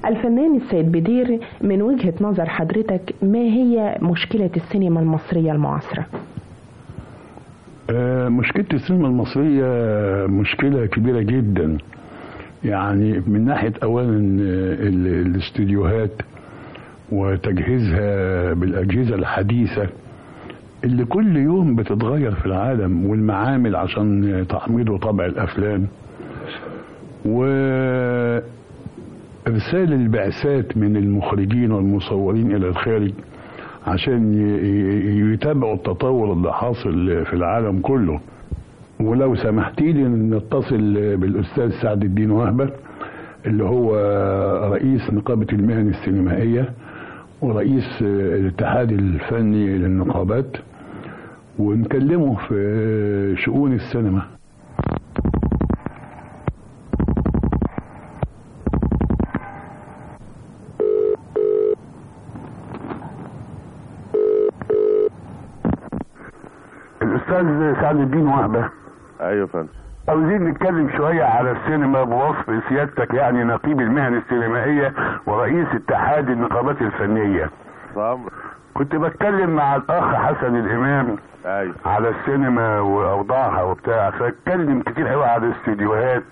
الفنان السيد بدير من وجهة نظر حضرتك ما هي مشكلة السينما المصرية المعاصرة؟ آه، مشكلة السينما المصرية مشكلة كبيرة جدا يعني من ناحية أولا آه، ال- الاستديوهات وتجهيزها بالأجهزة الحديثة اللي كل يوم بتتغير في العالم والمعامل عشان تحميض وطبع الأفلام وإرسال البعثات من المخرجين والمصورين إلى الخارج عشان ي- ي- يتابعوا التطور اللي حاصل في العالم كله ولو سمحتي لي نتصل بالاستاذ سعد الدين وهبه اللي هو رئيس نقابه المهن السينمائيه ورئيس الاتحاد الفني للنقابات ونكلمه في شؤون السينما الاستاذ سعد الدين وهبه ايوه يا فندم عاوزين نتكلم شوية على السينما بوصف سيادتك يعني نقيب المهن السينمائية ورئيس اتحاد النقابات الفنية صبر كنت بتكلم مع الأخ حسن الإمام ايوه على السينما وأوضاعها وبتاع فاتكلم كتير قوي على الاستديوهات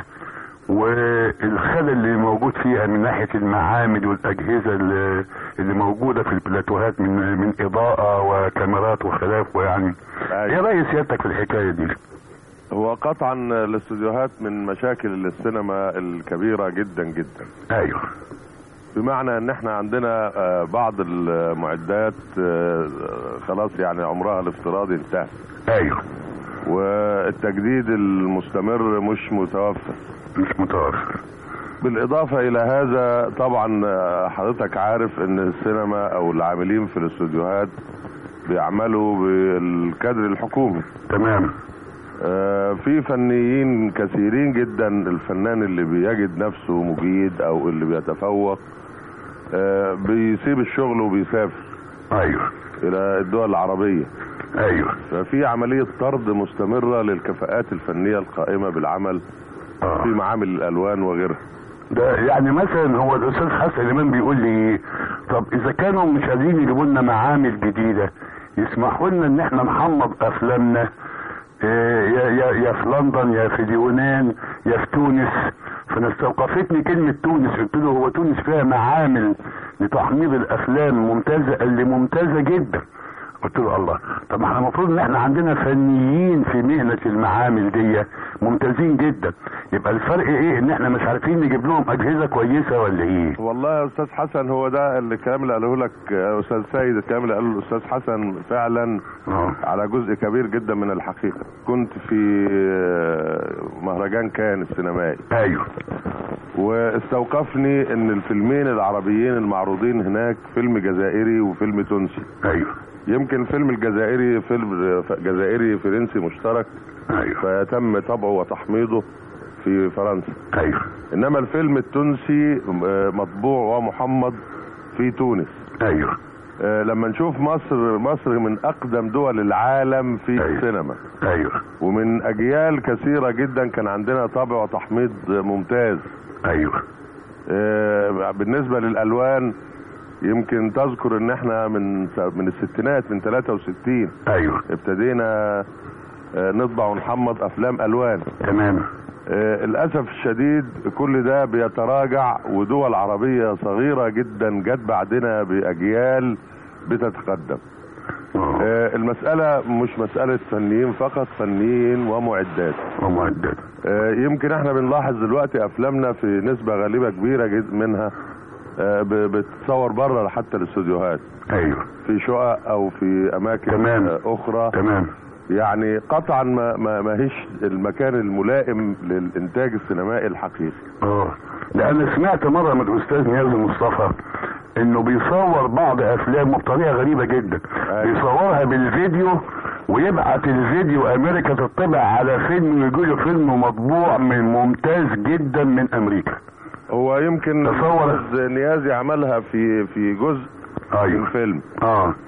والخلل اللي موجود فيها من ناحية المعامل والأجهزة اللي, اللي موجودة في البلاتوهات من من إضاءة وكاميرات وخلافه يعني ايه رأي سيادتك في الحكاية دي؟ هو قطعا الاستوديوهات من مشاكل السينما الكبيره جدا جدا ايوه بمعنى ان احنا عندنا آه، بعض المعدات آه، خلاص يعني عمرها الافتراضي انتهى ايوه والتجديد المستمر مش متوفر مش متوفر بالاضافه الى هذا طبعا آه، حضرتك عارف ان السينما او العاملين في الاستوديوهات بيعملوا بالكادر الحكومي تمام آه، في فنيين كثيرين جدا الفنان اللي بيجد نفسه مجيد او اللي بيتفوق آه، بيسيب الشغل وبيسافر ايوه الى الدول العربيه ايوه ففي عمليه طرد مستمره للكفاءات الفنيه القائمه بالعمل في معامل الالوان وغيرها ده يعني مثلا هو الاستاذ حسن الامام بيقول لي طب اذا كانوا مش قادرين يجيبوا لنا معامل جديده يسمحوا لنا ان احنا نحمض افلامنا إيه، يا يا يا في لندن يا في اليونان يا في تونس فاستوقفتني كلمة تونس قلت له هو تونس فيها معامل لتحميض الافلام ممتازة قال لي ممتازة جدا قلت له الله طب ما احنا المفروض ان احنا عندنا فنيين في مهنة المعامل دي ممتازين جدا يبقى الفرق ايه ان احنا مش عارفين نجيب لهم اجهزة كويسة ولا ايه والله يا استاذ حسن هو ده اللي الكلام اللي قاله لك يا استاذ سيد الكلام اللي قاله الاستاذ حسن فعلا على جزء كبير جدا من الحقيقه كنت في آه، مهرجان كان السينمائي ايوه واستوقفني ان الفيلمين العربيين المعروضين هناك فيلم جزائري وفيلم تونسي ايوه يمكن الفيلم الجزائري فيلم جزائري فرنسي مشترك ايوه فتم طبعه وتحميضه في فرنسا ايوه انما الفيلم التونسي آه، مطبوع ومحمض في تونس ايوه آه، لما نشوف مصر مصر من اقدم دول العالم في أيوة. السينما ايوه ومن اجيال كثيره جدا كان عندنا طابع وتحميض ممتاز ايوه آه، بالنسبه للالوان يمكن تذكر ان احنا من من الستينات من 63 ايوه ابتدينا آه، نطبع ونحمض افلام الوان تمام آه، للاسف الشديد كل ده بيتراجع ودول عربيه صغيره جدا جت بعدنا باجيال بتتقدم آه، المسألة مش مسألة فنيين فقط فنيين ومعدات ومعدات آه، يمكن احنا بنلاحظ دلوقتي افلامنا في نسبة غالبة كبيرة جد منها آه، ب- بتتصور بره حتى الاستوديوهات ايوه في شقق او في اماكن تمام. آه، اخرى تمام يعني قطعا ما ما ما هيش المكان الملائم للانتاج السينمائي الحقيقي اه ده انا سمعت مره من الاستاذ نيازي مصطفى انه بيصور بعض افلامه بطريقه غريبه جدا بيصورها بالفيديو ويبعت الفيديو امريكا تطبع على فيلم ويجي له فيلم مطبوع من ممتاز جدا من امريكا هو يمكن تصور. الأستاذ نيازي عملها في في جزء أيوة. من فيلم اه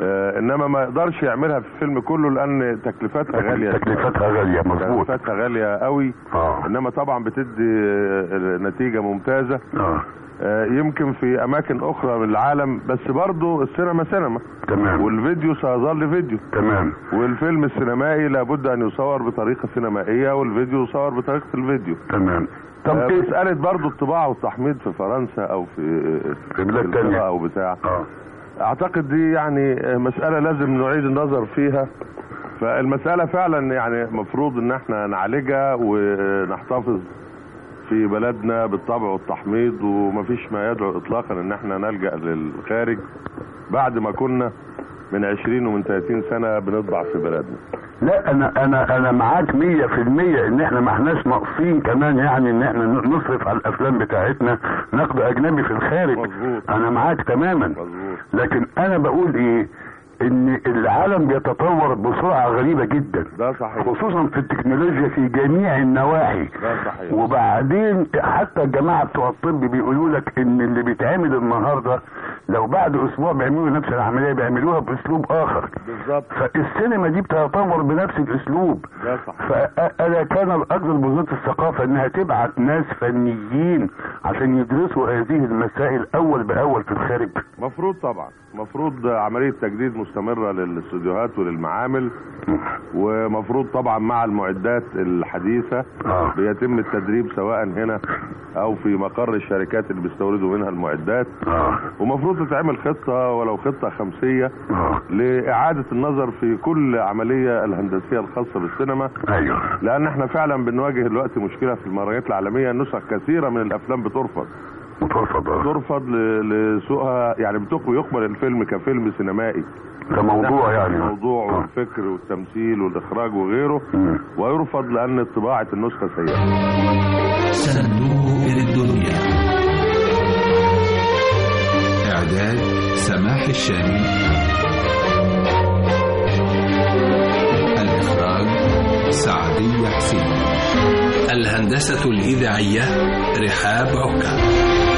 آه انما ما يقدرش يعملها في الفيلم كله لان تكلفتها غاليه تكلفتها غاليه مظبوط تكلفتها غاليه قوي اه انما طبعا بتدي آه، نتيجه ممتازه اه آه، يمكن في اماكن اخرى من العالم بس برضو السينما سينما تمام والفيديو سيظل فيديو تمام والفيلم السينمائي لابد ان يصور بطريقه سينمائيه والفيديو يصور بطريقه الفيديو تمام طب طب إيه- مساله برضو الطباعه والتحميض في فرنسا او في في بلاد إنجلترا تانية. او بتاع اه اعتقد دي يعني مساله لازم نعيد النظر فيها فالمساله فعلا يعني مفروض ان احنا نعالجها ونحتفظ في بلدنا بالطبع والتحميض ومفيش ما يدعو اطلاقا ان احنا نلجا للخارج بعد ما كنا من 20 ومن 30 سنه بنطبع في بلدنا لا انا انا انا معاك 100% ان احنا ما احناش ناقصين كمان يعني ان احنا نصرف على الافلام بتاعتنا نقد اجنبي في الخارج مظبوط انا معاك تماما مظبوط لكن انا بقول ايه ان العالم بيتطور بسرعه غريبه جدا ده صحيح خصوصا في التكنولوجيا في جميع النواحي ده صحيح وبعدين حتى الجماعه بتوع الطب بيقولوا لك ان اللي بيتعمل النهارده لو بعد اسبوع بيعملوا نفس العمليه بيعملوها باسلوب اخر بالظبط فالسينما دي بتتطور بنفس الاسلوب ده صحيح فانا كان الافضل بوزاره الثقافه انها تبعت ناس فنيين عشان يدرسوا هذه المسائل اول باول في الخارج مفروض طبعا مفروض عملية تجديد مستمرة للاستوديوهات وللمعامل ومفروض طبعا مع المعدات الحديثة آه. بيتم التدريب سواء هنا او في مقر الشركات اللي بيستوردوا منها المعدات آه. ومفروض تتعمل خطة ولو خطة خمسية آه. لإعادة النظر في كل عملية الهندسية الخاصة بالسينما ايوه لأن احنا فعلا بنواجه دلوقتي مشكلة في المهرجانات العالمية نسخ كثيرة من الأفلام بترفض مترفض آه. ترفض ل- لسوءها يعني بتق- يقبل الفيلم كفيلم سينمائي كموضوع يعني الموضوع آه. والفكر والتمثيل والاخراج وغيره مم. ويرفض لان طباعه النسخه سيئه صندوق الدنيا إعداد سماح الشامي الإخراج سعدية حسين الهندسة الإذاعية رحاب عكا